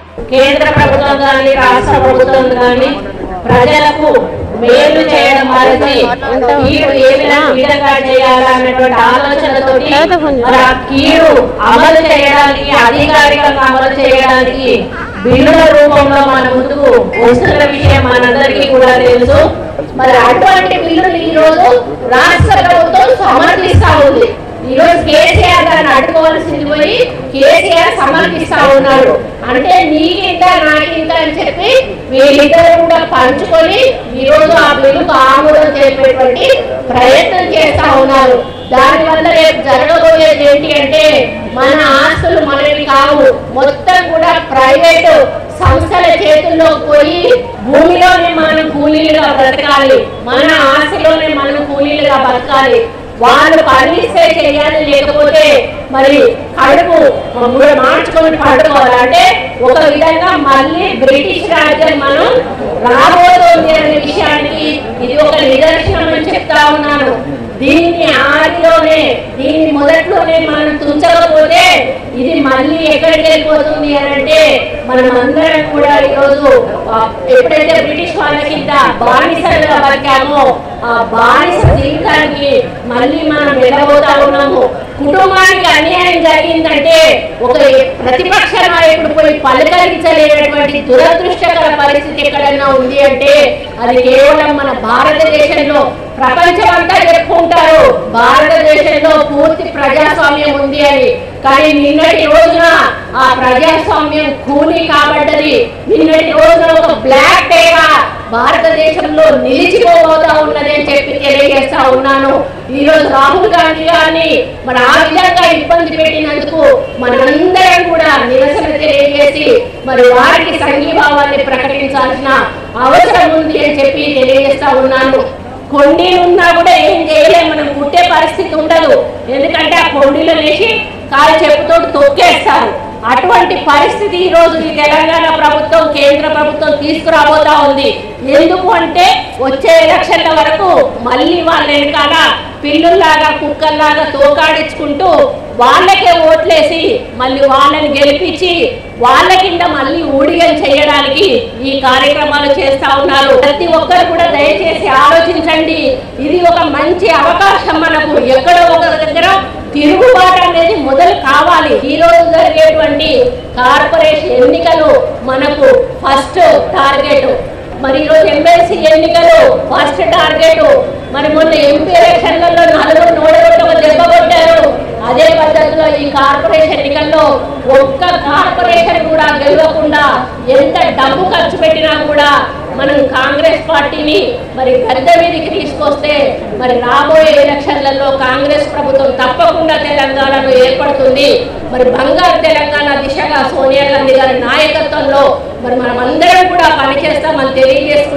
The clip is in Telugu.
కేంద్ర ప్రభుత్వం కానీ రాష్ట్ర ప్రభుత్వం కానీ ప్రజలకు మేలు చేయడం మానేసి కీడు ఏ విధంగా విధంగా చేయాలన్నటువంటి ఆలోచనతోటి మరి ఆ కీడు అమలు చేయడానికి అధికారికంగా అమలు చేయడానికి బిల్లుల రూపంలో మన ముందుకు వస్తున్న విషయం మనందరికీ కూడా తెలుసు మరి అటువంటి బిల్లులు ఈ రోజు రాష్ట్ర ప్రభుత్వం సమర్థిస్తా ఉంది ఈ రోజు కేసీఆర్ గారిని అడ్డుకోవాల్సింది పోయి కేసీఆర్ సమర్థిస్తా ఉన్నాడు అంటే నీకింత నాకింత అని చెప్పి వీళ్ళిద్దరు కూడా పంచుకొని ఈ రోజు ఆ బిల్లుకు ఆమోదం చేసేటువంటి ప్రయత్నం చేస్తా ఉన్నారు దాని వల్ల రేపు జరగబోయేది ఏంటి అంటే మన ఆస్తులు మనవి కావు మొత్తం కూడా ప్రైవేటు సంస్థల చేతుల్లో పోయి భూమిలోనే మనం కూలీలుగా బ్రతకాలి మన ఆశలోనే మనం కూలీలుగా బతకాలి వాళ్ళు పనిస్తే చేయాలి లేకపోతే మరి కడుపు మ- మార్చుకొని పడుకోవాలంటే ఒక విధంగా మళ్ళీ బ్రిటిష్ రాజ్యం మనం రాబోతోంది అనే విషయానికి ఇది ఒక నిదర్శనం అని చెప్తా ఉన్నాను దీన్ని ఆదిలోనే దీన్ని మొదట్లోనే మనం తుంచకపోతే ఇది మళ్ళీ ఎక్కడికి వెళ్ళిపోతుంది అని అంటే మనం అందరం కూడా ఈరోజు ఆ, ఎప్పుడైతే బ్రిటిష్ వాళ్ళ కింద బానిసలుగా బతికామో ఆ బానిస జీవితానికి మళ్ళీ మనం వెళ్ళబోతా ఉన్నాము కుటుంబానికి అన్యాయం జరిగిందంటే ఒక ప్రతిపక్ష నాయకుడు పోయి పలకరించలేనటువంటి దురదృష్టకర పరిస్థితి ఎక్కడైనా ఉంది అంటే అది కేవలం మన భారతదేశంలో ప్రపంచం అంతా చెప్పుకుంటారు భారతదేశంలో పూర్తి ప్రజాస్వామ్యం ఉంది అని కానీ నిన్నటి రోజున ఆ ప్రజాస్వామ్యం కూలి కాబడ్డది నిన్నటి రోజున ఒక బ్లాక్ డేగా భారతదేశంలో నిలిచిపోబోతా ఉన్నది అని చెప్పి తెలియజేస్తా ఉన్నాను ఈ రోజు రాహుల్ గాంధీ గారిని మరి ఆ విధంగా ఇబ్బంది పెట్టినందుకు మనందరం కూడా నిరసన తెలియజేసి మరి వారికి సంఘీభావాన్ని ప్రకటించాల్సిన అవసరం ఉంది అని చెప్పి తెలియజేస్తా ఉన్నాను కొండీలు ఉన్నా కూడా ఏం చేయలేం మనం కుట్టే పరిస్థితి ఉండదు ఎందుకంటే ఆ కొండీలు వేసి కాలు చెప్పుతో తొక్కేస్తారు అటువంటి పరిస్థితి ఈ రోజు ఈ తెలంగాణ ప్రభుత్వం కేంద్ర ప్రభుత్వం తీసుకురాబోతా ఉంది ఎందుకు అంటే వచ్చే ఎలక్షన్ల వరకు మళ్ళీ వాళ్ళ వెనకాల పిల్లుల్లాగా కుక్కల్లాగా తోకాడించుకుంటూ వాళ్ళకే ఓట్లేసి మళ్ళీ వాళ్ళని గెలిపించి వాళ్ళ కింద మళ్ళీ ఊడిగలు చేయడానికి ఈ కార్యక్రమాలు చేస్తా ఉన్నారు ప్రతి ఒక్కరు కూడా దయచేసి ఆలోచించండి ఇది ఒక మంచి అవకాశం మనకు ఎక్కడో ఒక దగ్గర తిరుగుబాటు అనేది మొదలు కావాలి ఈ రోజు జరిగేటువంటి కార్పొరేషన్ ఎన్నికలు మనకు ఫస్ట్ టార్గెట్ మరి ఈరోజు ఎమ్మెల్సీ ఎన్నికలు ఫస్ట్ టార్గెట్ మరి మొన్న ఎంపీ ఎలక్షన్లలో నలుగురు నోడగొట్టి ఒక దెబ్బ కొట్టారు అదే పద్ధతిలో ఈ కార్పొరేషన్ ఎన్నికల్లో ఒక్క కార్పొరేషన్ కూడా గెలవకుండా ఎంత డబ్బు ఖర్చు పెట్టినా కూడా మనం కాంగ్రెస్ పార్టీని మరి గద్దె మీదకి తీసుకొస్తే మరి రాబోయే ఎలక్షన్లలో కాంగ్రెస్ ప్రభుత్వం తప్పకుండా తెలంగాణలో ఏర్పడుతుంది మరి బంగారు తెలంగాణ దిశగా సోనియా గాంధీ గారి నాయకత్వంలో మరి మనం అందరం కూడా పనిచేస్తామని తెలియజేసుకుంటూ